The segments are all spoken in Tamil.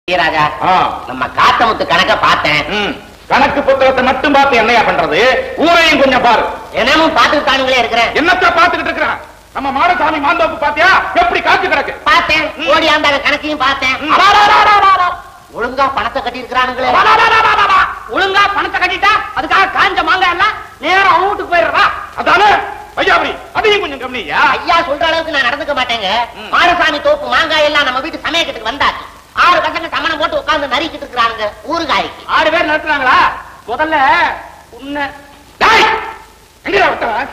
ராஜா ஆ. நம்ம காத்தமுத்து கணக்க பார்த்தேன் ம். கணக்கு புத்தகத்தை மட்டும் பார்த்து என்னையா பண்றது ஊரையும் கொஞ்சம் பாரு தினமும் பார்த்துட்டு தானுங்களே இருக்கிறேன் என்னத்த பாத்துக்கிட்டு இருக்கிறான் நம்ம மாடசாமி மாந்தோப்பு பாத்தியா எப்படி காத்து கிடக்கு பார்த்தேன் ஓடி ஆண்டாங்க கணக்கையும் பார்த்தேன் ம். அடாடாடாடாடா. ஒழுங்கா பணத்தை கட்டி இருக்கிறானுங்களே ஒழுங்கா பணத்தை கட்டிட்டா அதுக்காக காஞ்ச மாங்காய் எல்லாம் நேரம் அவன் வீட்டுக்கு போயிடுறா அதானே ஐயாபுரி அதையும் கொஞ்சம் கவனியா ஐயா சொல்ற அளவுக்கு நான் நடந்துக்க மாட்டேங்க ம். மாடசாமி தோப்பு மாங்காய் எல்லாம் நம்ம வீட்டு சமயக்கட்டுக்கு வந்தாச்சு ஆறு பசங்க சமணம் போட்டு உட்கார்ந்து நறுக்கிட்டு இருக்கிறானுங்க ஊறுகாய்க்கு ஆறு பேர் நடத்துறாங்களா முதல்ல உன்னை டேய்! எங்கடா விட்டவன்?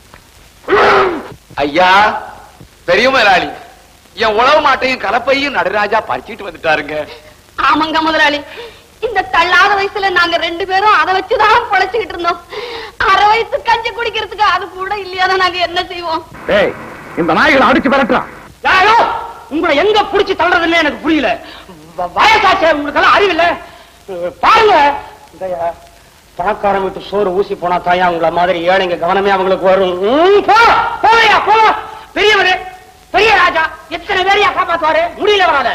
ஐயா பெரிய முதலாளி என் உழவு மாட்டையும் கலப்பையும் நடராஜா பறிச்சிட்டு வந்துட்டாருங்க ஆமாங்க முதலாளி இந்த தள்ளாத வயசுல நாங்க ரெண்டு பேரும் அதை வச்சுதான் பொழைச்சுக்கிட்டு இருந்தோம் அரை வயசு கஞ்சி குடிக்கிறதுக்கு அது கூட இல்லையாதான் நாங்க என்ன செய்வோம் டேய் இந்த நாய்களை அடிச்சு விரட்டுறான் யாரோ உங்களை எங்க புடிச்சு தள்ளுறதுன்னு எனக்கு புரியல வ- வயசாச்சே உங்களுக்கு எல்லாம் அறிவில்ல அஹ், பாருங்க இந்த பணக்காரன் வீட்டு சோறு ஊசி போனா தாயா உங்கள மாதிரி ஏழைங்க கவனமே அவங்களுக்கு வரும் ம், போ போவையா போ பெரியவரு பெரிய ராஜா எத்தனை பேரையா காப்பாத்துவாரு முடியல வராத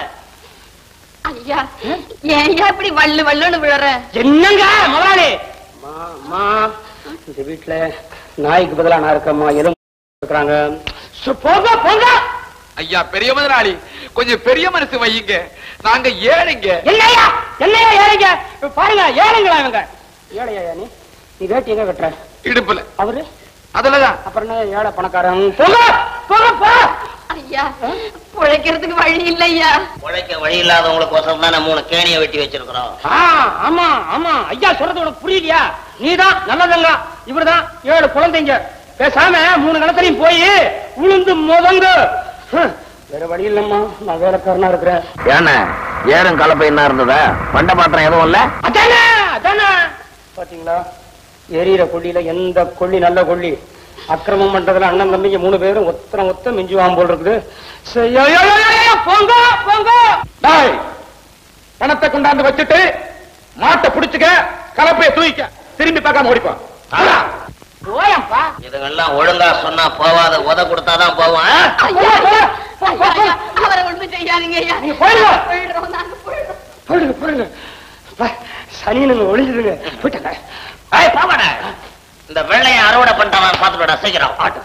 ஐயா ஏன் இப்படி வள்ளு வள்ளுன்னு விழற என்னங்க முதலாளி அம்மா இந்த வீட்டுல நாய்க்கு பதிலா நான் இருக்கம்மா எதுவும் இருக்கிறாங்க சு, போங்க போங்க ஐயா பெரிய முதலாளி கொஞ்சம் பெரிய மனசு வையுங்க நாங்க ஏழைங்க என்னையா என்னையா ஏழைங்க பாருங்க ஏழைங்களா இவங்க ஏழையா நீ நீ வேட்டி எங்க கட்டுற இடுப்புல அவரு அதுலதான் அப்புறம் என்ன ஏழை பணக்காரன் போங்க போங்க போ ஐயா பிழைக்கிறதுக்கு வழி இல்ல ஐயா உழைக்க வழி இல்லாதவங்களுக்கு ஒசரம் தான் மூணு கேணியை வெட்டி வச்சிருக்கிறோம் ஆ, ஆமா ஆமா ஐயா சொல்றது உனக்கு புரியலையா நீதான் நல்லதங்க இவர்தான் ஏழு குழந்தைங்க பேசாம மூணு கணத்திலையும் போய் உளுந்து முதங்க ஹம், வேற வழி இல்லம்மா நான் வேலைக்காரனா இருக்கிறேன் ஏண்ணே ஏறும் கலப்பை என்ன இருந்ததா பண்ட பாத்திரம் எதுவும் இல்ல அதானே அதானே பாத்தீங்களா எரியிற கொள்ளியில எந்த கொள்ளி நல்ல கொள்ளி அக்கிரமம் பண்றதுல அண்ணன் தம்பிங்க மூணு பேரும் ஒத்தரம் ஒத்த மிஞ்சுவான் போல் இருக்குது சரி, ஐயோ, ஐயோ, ஐயோ, போங்க போங்க டேய் பணத்தை கொண்டாந்து வச்சுட்டு மாட்டை புடிச்சுக்க கலப்பைய தூக்கிக்க திரும்பி பார்க்காம ஓடிப்பான் போயப்பா இதுங்கெல்லாம் ஒழுங்கா சொன்னா போவாத உத கொடுத்தாதான் போவான் ஆ? ஐயா, ஐயா, ஐயா, ஐயா, அவரை ஒண்ணும் செய்யாதீங்க ஐயா நீங்க போயிடுங்க. போயிடுறோம் நாங்க போயிடுறோம் போயிடுங்க போயிடுங்க பா, சனியனுங்க ஒளிஞ்சுதுங்க போயிட்டாங்க ஏய், போங்கடா. இந்த வெள்ளையை அறுவடை பண்ணிட்டான் பார்த்துடா சீக்கிரம் ஆட்டம்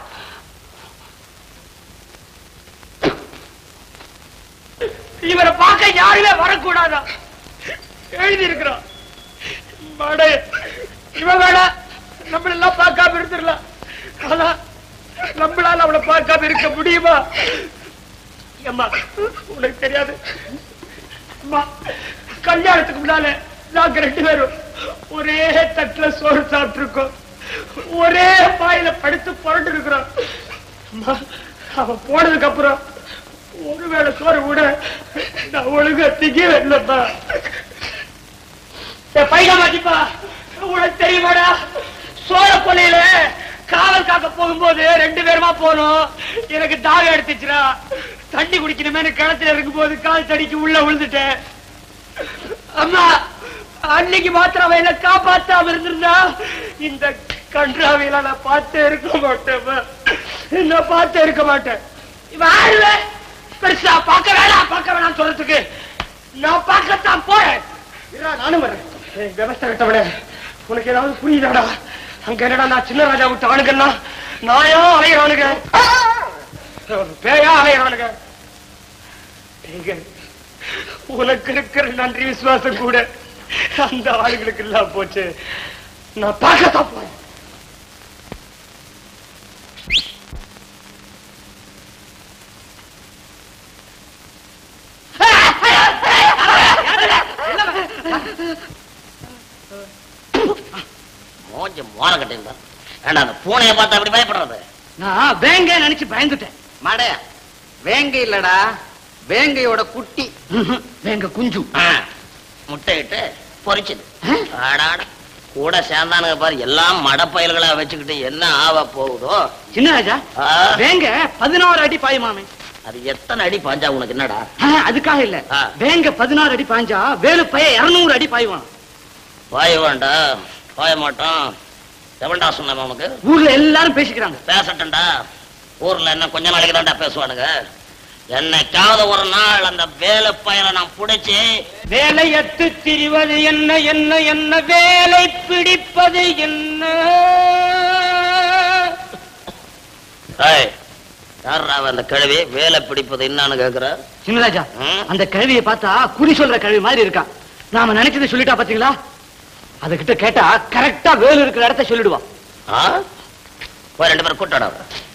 இவரை பார்க்க யாருமே வரக்கூடாதா எழுதி இருக்கிறோம் மாடே இவன் வேணா நம்மள எல்லாம் பார்க்காம இருந்துடலாம் ஆனா நம்மளால அவளை பார்க்காம இருக்க முடியுமா அம்மா உனக்கு தெரியாது அம்மா கல்யாணத்துக்கு முன்னால நாங்க ரெண்டு பேரும் ஒரே தட்டுல சோறு சாப்பிட்டுருக்கோம் ஒரே பாயில படுத்து புரண்டு இருக்கிறோம் அம்மா அவன் போனதுக்கு அப்புறம் ஒருவேளை சோறு கூட நான் ஒழுங்கா திங்கவே இல்லப்பா பையன் மாட்டிப்பா உனக்கு தெரியுமாடா சோழ கொலையில காவல் காக்க போகும்போது ரெண்டு பேருமா போனோம் எனக்கு தாகம் எடுத்துச்சுடா தண்ணி குடிக்கணுமே கிணத்துல இருக்கும்போது கால் தடிக்கு உள்ள விழுந்துட்டேன் அம்மா அன்னைக்கு மாத்திரம் அவன் என்ன காப்பாத்தாம இருந்திருந்தா இந்த கன்றாவையில நான் பார்த்தே இருக்க மாட்டேன் நான் பார்த்தே இருக்க மாட்டேன் இவன் ஆளுவ பெருசா பார்க்க வேணாம் பார்க்க வேணாம் சொல்றதுக்கு நான் பார்க்கத்தான் போறேன் இருடா, நானும் வரேன் ஏய், விவசாய கட்டவனே உனக்கு ஏதாவது புரியுதாடா அங்க என்னடா நான் சின்ன ராஜா விட்டு ஆளுங்கன்னா நாயா அலையிறானுங்க பேயா அலையிறானுங்க ஏங்க, உனக்கு இருக்கிற நன்றி விசுவாசம் கூட அந்த ஆளுங்களுக்கு எல்லாம் போச்சு நான் பார்க்கத்தான் போறேன் மூஞ்சி மோன கட்டிருந்தா ஏண்டா அந்த பூனையை பார்த்து அப்படி பயப்படுறது நான் வேங்க நினைச்சு பயந்துட்டேன் மாடே வேங்கை இல்லடா வேங்கையோட குட்டி வேங்க குஞ்சு ஆ, முட்டையிட்டு பொரிச்சுது ஆடாட கூட சேர்ந்தானுங்க பாரு எல்லாம் மடப்பயல்களா வச்சுக்கிட்டு என்ன ஆவ போகுதோ சின்ன ராஜா ஆ, வேங்க பதினாறு அடி பாயுமாமே அது எத்தனை அடி பாஞ்சா உனக்கு என்னடா ஆ, அதுக்காக இல்ல ஆ. வேங்க பதினாறு அடி பாஞ்சா வேலு பைய இருநூறு அடி பாயுவான் பாய வேண்டாம் பாய மாட்டோம் எவன்டா சொன்ன உனக்கு ஊர்ல எல்லாரும் பேசிக்கிறாங்க பேசட்டா ஊர்ல என்ன கொஞ்ச நாளைக்கு தான்டா பேசுவானுங்க என்னைக்காவது ஒரு நாள் அந்த வேலை பயிரை நான் புடிச்சு வேலையத்து திரிவது என்ன என்ன என்ன வேலை பிடிப்பது என்ன ஏய், யார்றா அவன் அந்த கிழவி வேலை பிடிப்பது என்னன்னு கேக்குற சின்னராஜா ம்? அந்த கழுவியை பார்த்தா குறி சொல்ற கழுவி மாதிரி இருக்கான் நாம நினைச்சதை சொல்லிட்டா பாத்தீங்களா அதுகிட்ட கேட்டா கரெக்டா வேலு இருக்கிற இடத்த சொல்லிடுவான் ஆ? போய் ரெண்டு பேரும் கூட்டாட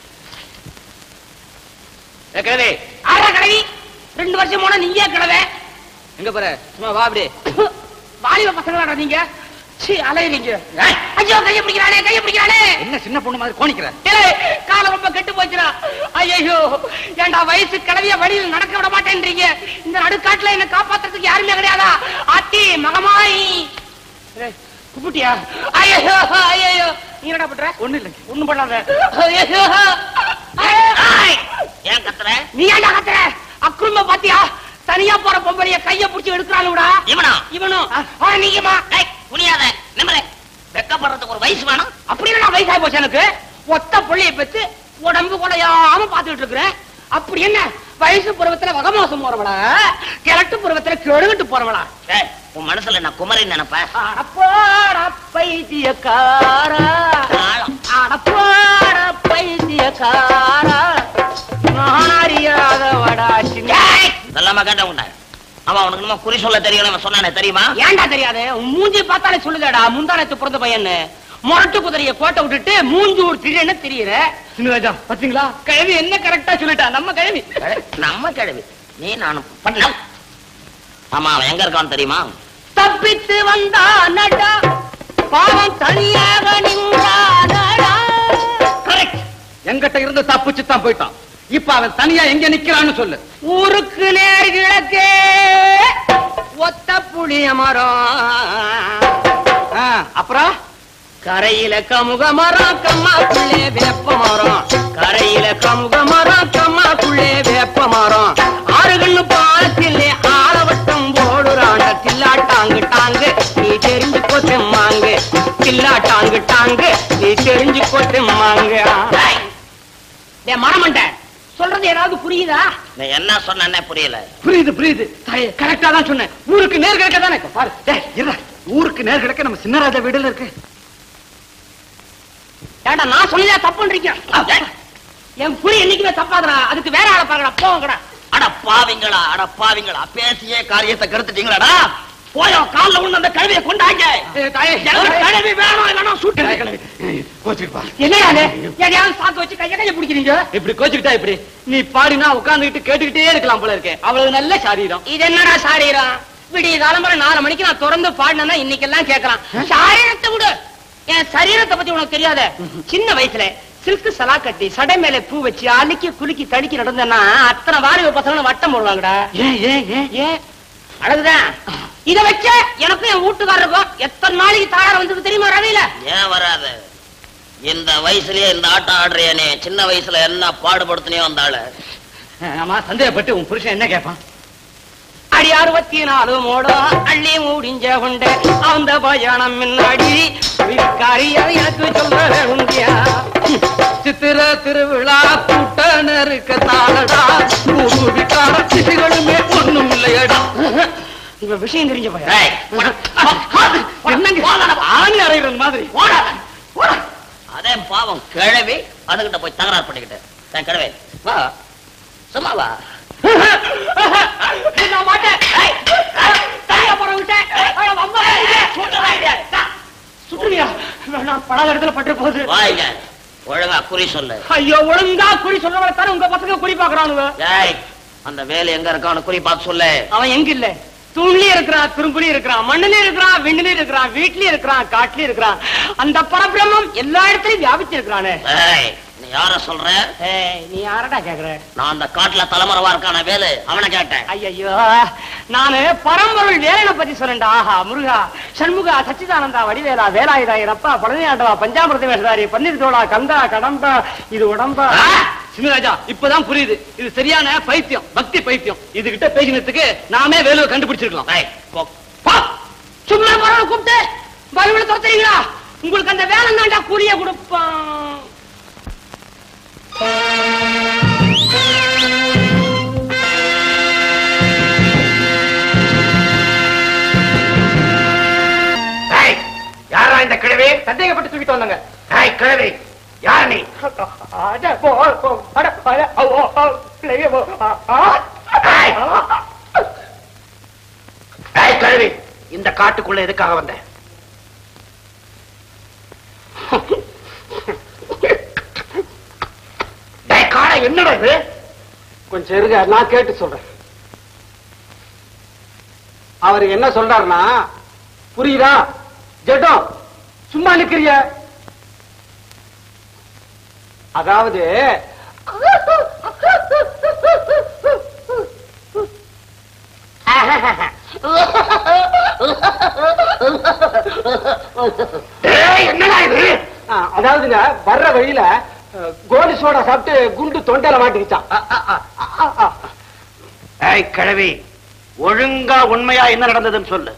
கிழவி ஆறா கிழவி ரெண்டு வருஷம் போனா நீங்க கிழவே எங்க போற சும்மா வா அப்படியே வாலிப பசங்களாடா நீங்க சீ அலையறீங்க ஐயோ கைய பிடிக்கிறானே கைய பிடிக்கிறானே என்ன சின்ன பொண்ணு மாதிரி கோணிக்கிற ஏய், காலம் ரொம்ப கெட்டு போச்சுடா ஐயோ ஏண்டா வயசு கிளவிய வழியில் நடக்க விட மாட்டேன்றீங்க இந்த நடுக்காட்டுல என்ன காப்பாத்துறதுக்கு யாருமே கிடையாதா ஆத்தி மகமாயி ஏய், குப்பிட்டியா ஐயோ ஐயோ நீ என்னடா பண்ற ஒண்ணு இல்லைங்க ஒண்ணும் பண்ணாத ஐயோ ஏய், ஏன் கத்துற நீ ஏன்டா கத்துற அக்குறும்ப பாத்தியா தனியா போற பொம்பளைய கைய புடிச்சு எடுக்கிறானுடா இவனா இவனும் ஆ, நீங்கம்மா ஏய், குனியாத நிம்மலே வெக்கப்படுறதுக்கு ஒரு வயசு வேணும் அப்படி என்ன வயசாகி போச்சு எனக்கு ஒத்த புள்ளைய பெத்து உடம்பு குலையாம பாத்துக்கிட்டு இருக்கிறேன் அப்படி என்ன வயசு பருவத்துல வகமோசம் போறவளா கிழட்டு பருவத்துல கெடுகிட்டு போறவளா ஏய், உன் மனசுல நான் குமரின்னு நினைப்ப அடப்போட பைத்தியக்காரா ஆழம். அடப்போட பைத்தியக்காரா நான் அறியாதவடா சின்ன ஏய், இதெல்லாமா கேட்ட உண்ட அவன் அவனுக்கு என்னமோ குறி சொல்ல தெரியல அவன் சொன்னானே தெரியுமா ஏன்டா தெரியாது உன் மூஞ்சி பார்த்தாலே சொல்லுதேடா முந்தானத்து பிறந்த பையன்னு முரட்டு குதிரைய கோட்டை விட்டுட்டு மூஞ்சி ஒரு திரியன்னு தெரியுற சின்னராஜா பாத்தீங்களா கிழவி என்ன கரெக்டா சொல்லிட்டா நம்ம கிழவி ஏய், நம்ம கிழவி நீ நானும் பண்ணலாம் ஆமா அவன் எங்க இருக்கான்னு தெரியுமா தப்பித்து வந்தானடா பாவம் தனியாக நின்றானடா கரெக்ட் எங்கிட்ட இருந்து தப்பிச்சு தான் போயிட்டான் இப்ப அவன் தனியா எங்க நிக்கிறான்னு சொல்லு ஊருக்கு நேர் கிழக்கே ஒத்த புளிய மரம் ஆ, அப்புறம் கரையில கமுக மரம் கம்மாக்குள்ளே வேப்ப மரம் கரையில கமுக மரம் கம்மாக்குள்ளே வேப்ப மரம் ஆறு கண்ணு பாலத்திலே ஆலவட்டம் போடுறான தில்லாட்டாங்கு டாங்கு நீ தெரிஞ்சு கொத்தம்மாங்கு தில்லாட்டாங்கு டாங்கு நீ தெரிஞ்சு கொத்தம்மாங்க மரமண்ட சொல்றது ஏதாவது புரியுதா நீ என்ன சொன்னே புரியல புரியுது புரியுது தாயே கரெக்டா தான் சொன்னேன் ஊருக்கு நேர் கிழக்க தானே இப்ப பாரு டேய், இருடா. ஊருக்கு நேர் கிழக்க நம்ம சின்னராஜா வீடுல இருக்கு ஏண்டா நான் சொன்னதா தப்புன்றீங்க என் புரி என்னைக்குமே தப்பாதடா அதுக்கு வேற ஆளை பாக்கடா போங்கடா அட பாவிங்களா அட பாவிங்களா பேசியே காரியத்தை கெடுத்துட்டீங்களாடா போயோ கால்ல விழுந்து அந்த கழுவியை கொண்டாங்க ஏய், தாயே, எனக்கு கழுவி வேணும் இல்லைன்னா சுட்டு கோச்சுக்கிப்பா என்னடா இது? எதையாவது சாக்கு வச்சு கைய கைய பிடிக்கிறீங்க இப்படி கோச்சுக்கிட்டா இப்படி நீ பாடினா உட்கார்ந்துகிட்டு கேட்டுக்கிட்டே இருக்கலாம் போல இருக்கே அவ்வளவு நல்ல சாரீரம் இது என்னடா சாரீரம் விடிய காலம்பர நாலு மணிக்கு நான் திறந்து பாடினா இன்னைக்கெல்லாம் கேட்கலாம் சாரீரத்தை விடு என் சரீரத்தை பத்தி உனக்கு தெரியாத சின்ன வயசுல சில்க் சலா கட்டி சடை மேல பூ வச்சு அழுக்கி குலுக்கி தடுக்கி நடந்தேன்னா அத்தனை வாலிப பசங்க வட்டம் போடுவாங்கடா ஏன் ஏன் ஏன் ஏன் அழகுதான் இத வச்ச எனக்கும் என் வீட்டுக்காரருக்கும் எத்தனை நாளைக்கு தாயாரம் வந்தது தெரியுமா ரவியில ஏன் வராது இந்த வயசுலயே இந்த ஆட்டம் ஆடுறிய நீ சின்ன வயசுல என்ன பாடுபடுத்தினியோ அந்த ஆளு ஆமா சந்தேகப்பட்டு உன் புருஷன் என்ன கேட்பான் அடி அறுபத்தி நாலு மூடம் அள்ளி முடிஞ்ச கொண்ட அந்த பயணம் முன்னாடி காரியம் எனக்கு சொல்ல வேண்டியா சித்திர திருவிழா கூட்ட நெருக்க தாளடா ஊரு விட்டாட சிசிகளுமே ஒண்ணும் இல்லையடா இவ விஷயம் தெரிஞ்ச பையன் ஏய், போடா. என்னங்க ஆணி அறைகிறது மாதிரி போடா, போடா. அதே பாவம் கிழவி அதுகிட்ட போய் தகராறு பண்ணிக்கிட்டு ஏன் கிழவி வா சும்மா வா நான் மாட்டேன் ஏய், ஏய், தனியா போற விட்டேன் ஏய், வம்பா, ஏய், சுட்டுறேன். சுட்டுறியா நான் படாத இடத்துல பட்டு போகுது வாங்க ஒழுங்கா குறி சொல்லு ஐயோ ஒழுங்கா குறி சொல்றவரை தானே உங்க பசங்க குறி பாக்குறானுங்க ஏய் அந்த வேலு எங்க இருக்கான்னு குறி பார்த்து சொல்லு அவன் எங்க இல்ல தூண்லயும் இருக்கிறான் துரும்புலயும் இருக்கிறான் மண்ணுலயும் இருக்கிறான் விண்ணுலயும் இருக்கிறான் வீட்லயும் இருக்கிறான் காட்டுலயும் இருக்கிறான் அந்த பரபிரமம் எல்லா இடத்துலயும் வியாபிச்சு இருக்கிறானே ஏய் நீ யார சொல்ற ஏய், நீ யாரடா கேக்குற நான் அந்த காட்டுல தலைமறைவா இருக்கான வேலு அவனை கேட்டேன் ஐயோ நானு பரம்பொருள் வேலனை பத்தி சொல்றேன்டா ஆஹா முருகா சண்முகா சச்சிதானந்தா வடிவேலா வேலாயுதா அப்பா பழனியாண்டவா பஞ்சாமிரத வேஷதாரி பன்னீர் தோளா கந்தா கடம்பா இது உடம்பா சின்னராஜா இப்பதான் புரியுது இது சரியான பைத்தியம் பக்தி பைத்தியம் இதுகிட்ட பேசினதுக்கு நாமே வேலுவை கண்டுபிடிச்சிருக்கலாம் ஏய், போ. பா! சும்மா பரவ கூப்பிட்டு பலவில துரத்துறீங்களா உங்களுக்கு அந்த வேலை தாண்டா கூலிய கொடுப்பான் சந்தேகப்பட்டு தூக்கிட்டு வந்தாங்க ஏய் கிழவி யார் நீ அட, போ, போ, அட, அட, ஓ, ஓ, ஓ, பிள்ளைய, ஓ, ஆ, ஆ. ஏய். ஏய் கிழவி இந்த காட்டுக்குள்ள எதுக்காக வந்த டேய் காடை என்னடா இது கொஞ்சம் இருங்க நான் கேட்டு சொல்றேன் அவர் என்ன சொல்றாருன்னா புரியுதா ஜெட்டம் சும்மா நிக்கிறிய அதாவது டேய் என்னடா இது ஆ, அதாவதுங்க வர்ற வழியில அஹ், கோலி சோடா சாப்பிட்டு குண்டு தொண்டையில மாட்டிக்கிச்சான் அ, அ, அ, அ, அ, அ. ஏய் கிழவி ஒழுங்கா உண்மையா என்ன நடந்ததுன்னு சொல்லு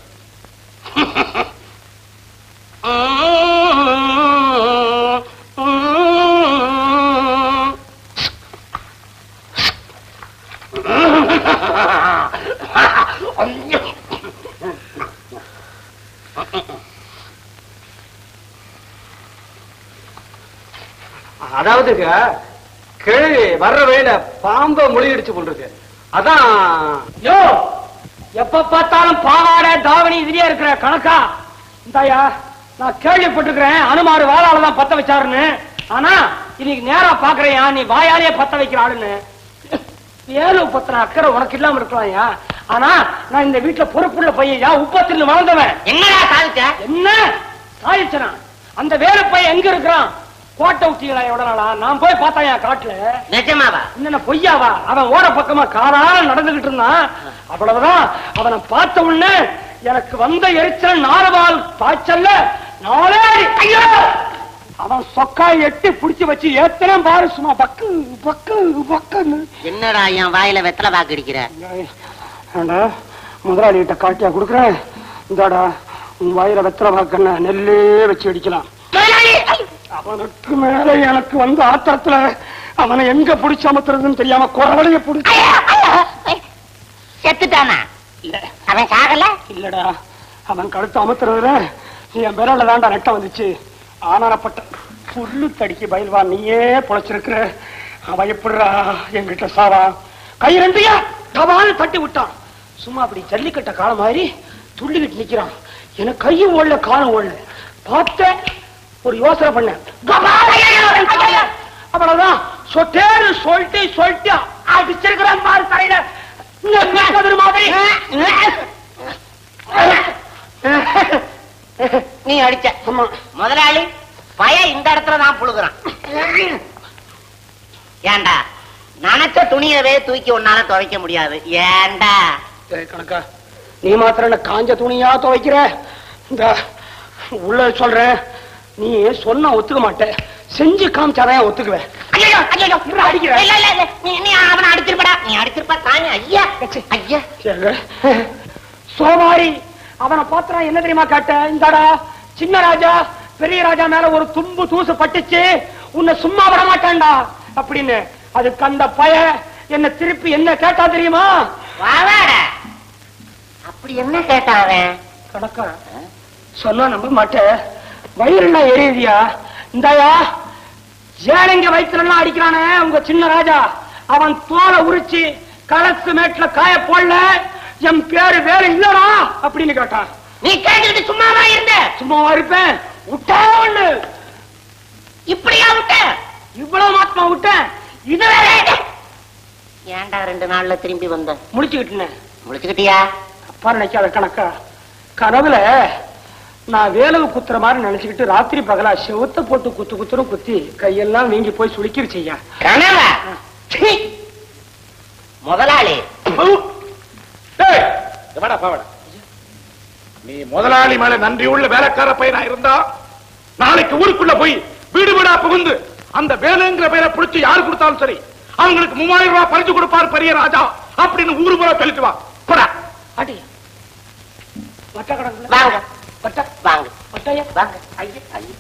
அதாவதுங்க கிழவி வர்ற வழியில பாம்ப முழுகிடுச்சு போல் அதான் யோ எப்ப பார்த்தாலும் பாவாடை தாவணி இதுலயே இருக்கிற கணக்கா இந்தாயா நான் கேள்விப்பட்டிருக்கிறேன் அனுமாரு வாழால தான் பத்த வச்சாருன்னு ஆனா இன்னைக்கு நேரா பாக்குறேன் நீ வாயாலேயே பத்த வைக்கிற ஆளுன்னு ஏழு பத்தின அக்கறை உனக்கு இல்லாம இருக்கலாம்யா ஆனா நான் இந்த வீட்டுல பொறுப்புள்ள பையன் உப்பத்தில் வளர்ந்தவன் என்னடா சாதிச்ச என்ன சாதிச்சனா அந்த வேலை பையன் எங்க இருக்கிறான் கோட்டை விட்டீங்களா எவ்வளவு நாளா நான் போய் பார்த்தேன் என் காட்டுல நிஜமாவா என்ன பொய்யாவா அவன் ஓர பக்கமா காலால நடந்துகிட்டு இருந்தான் அவ்வளவுதான் அவனை பார்த்த உடனே எனக்கு வந்த எரிச்சல் நாலவால் பாய்ச்சல்ல நாளே அடி. ஐயோ அவன் சொக்காய் எட்டி புடிச்சு வச்சு ஏத்தனை பாரு சும்மா பக்கு பக்கு பக்குன்னு என்னடா என் வாயில வெத்தலை பாக்கு அடிக்கிற ஏண்டா முதலாளி கிட்ட காட்டியா கொடுக்குறேன் இந்தாடா உன் வாயில வெத்தலை பாக்கண்ண நெல்லே வச்சு அடிக்கலாம் அவனுக்கு மேல எனக்கு வந்து ஆத்திரத்துல அவனை எங்க புடிச்சு அமத்துறதுன்னு தெரியாம குரவளைய புடிச்சு செத்துட்டானா இல்ல அவன் சாகல இல்லடா அவன் கழுத்து அமுத்துறதுல என் விரல்ல தாண்டா நெட்ட வந்துச்சு ஆனாரப்பட்ட புல்லு தடிக்கு பயில்வா நீயே பொழைச்சிருக்கிற அவன் எப்படிடா என்கிட்ட சாவா கை ரெண்டியா டபால் தட்டி விட்டான் சும்மா அப்படி ஜல்லிக்கட்ட காலம் மாதிரி துள்ளிக்கிட்டு நிக்கிறான் எனக்கு கையும் ஓடல காலம் ஓடல பார்த்தேன் ஒரு யோசனை பண்ணேன் கபால் ஐயா, ஐயா. அவ்வளவுதான் சொட்டேன்னு சொல்லிட்டு சொல்லிட்டு அடிச்சிருக்கிறான் பாரு தலையில என்ன கதிர் மாதிரி நீ அடிச்ச ஆமா முதலாளி பய இந்த இடத்துல தான் புழுகுறான் ஏன்டா நனைச்ச துணியவே தூக்கி உன்னால துவைக்க முடியாது ஏன்டா ஏய், கணக்கா நீ மாத்திரம் என்ன காஞ்ச துணியா துவைக்கிற இந்த உள்ள சொல்றேன் நீ சொன்னா ஒத்துக்க மாட்ட செஞ்சு காமிச்சாதான் ஒத்துக்குவேன் ஐயோ ஐயோ இப்படி அடிக்கிற. இல்ல இல்ல இல்ல நீ நீ அவனை அடிச்சிருப்படா நீ அடிச்சிருப்பா தாங்க ஐயா ஐயா சரி. சோமாரி அவனை பாத்திரம் என்ன தெரியுமா காட்ட இந்தாடா சின்ன ராஜா பெரிய ராஜா மேல ஒரு தும்பு தூசு பட்டுச்சு உன்னை சும்மா விட மாட்டான்டா அப்படின்னு அதுக்கு அந்த பய என்ன திருப்பி என்ன கேட்டா தெரியுமா வாவாட அப்படி என்ன கேட்டான் அவன் கணக்கா சொன்னா நம்ப மாட்டேன் வயிறுலாம் எரியுதியா இந்தாயா ஏழைங்க வயிற்றுலாம் அடிக்கிறானே உங்க சின்ன ராஜா அவன் தோலை உரிச்சு களத்து மேட்ல காய போடல என் பேரு வேற இல்லடா அப்படின்னு கேட்டான் நீ கேட்டுக்கிட்டு சும்மாவா இருந்த சும்மாவா இருப்பேன் விட்டா ஒண்ணு இப்படியா விட்ட இவ்வளவு மாத்தமா விட்டேன் இது வேற ஏன்டா ரெண்டு நாள்ல திரும்பி வந்த முடிச்சுக்கிட்டேன் முடிச்சுக்கிட்டியா அப்பா நினைக்காத கணக்கா கனவுல நான் வேலவு குத்துற மாதிரி நினைச்சுக்கிட்டு ராத்திரி பகலா செவுத்த போட்டு குத்து குத்துரும் குத்தி கையெல்லாம் வீங்கி போய் சுளிக்கிருச்சையா கனவா சீ. முதலாளி டேய், இங்க வாடா, பாவாடா. நீ முதலாளி மேல நன்றி உள்ள வேலைக்கார பையனா இருந்தா நாளைக்கு ஊருக்குள்ள போய் வீடு வீடா புகுந்து அந்த வேலைங்கிற பேரை பிடிச்சு யாரு கொடுத்தாலும் சரி அவங்களுக்கு மூவாயிரம் ரூபாய் பறிச்சு கொடுப்பார் பெரிய ராஜா அப்படின்னு ஊரு பூரா தெளிச்சு வா போடா அடி வட்ட கணக்குல வாங்க வட்ட வாங்க வட்டையா வாங்க ஐயா ஐயா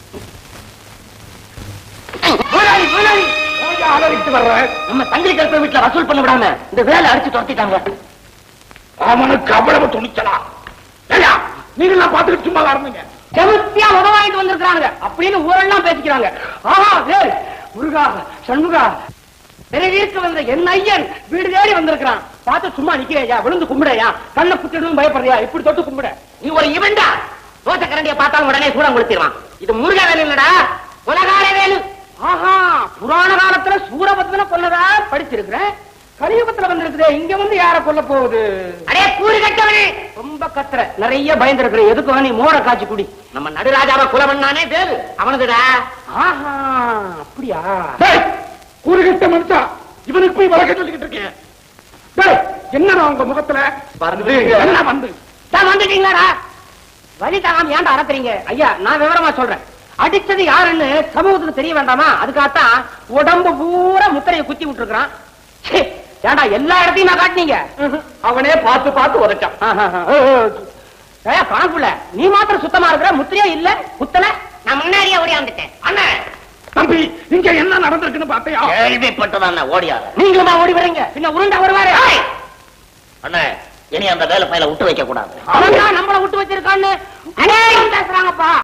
முதலாளி முதலாளி அலறிட்டு வர்ற நம்ம தங்கிலி கல்ப வீட்டுல வசூல் பண்ண விடாம இந்த வேலை அடிச்சு துரத்திட்டாங்க அவனுக்கு அவ்வளவு துணிச்சலா ஏய்யா, நீங்க எல்லாம் பாத்துக்கிட்டு சும்மா இருந்தீங்க செமத்தியா உத வாங்கிட்டு வந்திருக்காங்க அப்படின்னு ஊரெல்லாம் பேசிக்கிறாங்க ஆஹா வேல் முருகா சண்முகா பிறவிற்கு வந்த என் ஐயன் வீடு தேடி வந்திருக்கிறான் பார்த்து சும்மா நிக்கிறையா விழுந்து கும்பிடையா கண்ணை குத்திடும் பயப்படுறியா இப்படி தொட்டு கும்பிட நீ ஒரு இவன்டா தோசை கரண்டிய பார்த்தாலும் உடனே சூடம் கொடுத்துருவான் இது முருக வேலு இல்லடா உலகார வேலு ஆஹா புராண காலத்துல சூரபத்மனை கொல்லதா படிச்சிருக்கிறேன் கலியுகத்துல வந்திருக்குதே இங்க வந்து யார கொல்ல போகுது அடே கூறு கட்டவனே ரொம்ப கத்துற நிறைய பயந்துருக்கிற எதுக்கு நீ மோர காய்ச்சி குடி நம்ம நடுராஜாவை குல பண்ணானே வேலு அவனதுடா ஆஹா அப்படியா டேய், கூறுகிட்ட மனுஷா இவனுக்கு போய் வழக்க சொல்லிக்கிட்டு இருக்கேன் டேய், என்னடா உங்க முகத்துல வந்து என்ன வந்து தான் வந்துட்டீங்களாடா வழி தாங்காம ஏன்டா அறத்துறீங்க ஐயா நான் விவரமா சொல்றேன் அடிச்சது யாருன்னு சமூகத்துக்கு தெரிய வேண்டாமா அதுக்காகத்தான் உடம்பு பூரா முத்திரையை குத்தி விட்டுருக்கான் ஏன்டா எல்லா இடத்தையும் நான் காட்டினீங்க அவனே பார்த்து பார்த்து உதைச்சான் ஏய், பணப்புள்ள நீ மாத்திரம் சுத்தமா இருக்கிற முத்திரையே இல்ல குத்தல நான் முன்னாடியே ஓடியாந்துட்டேன் அண்ணா தம்பி இங்க என்ன நடந்திருக்குன்னு பாத்தியா கேள்விப்பட்டதான் ஓடியாத நீங்களும் தான் ஓடி வரீங்க பின்ன உருண்டா வருவாரு அண்ணே இனி அந்த வேலை பையில விட்டு வைக்க கூடாது அவன் தான் நம்மள விட்டு வச்சிருக்கான்னு பேசுறாங்கப்பா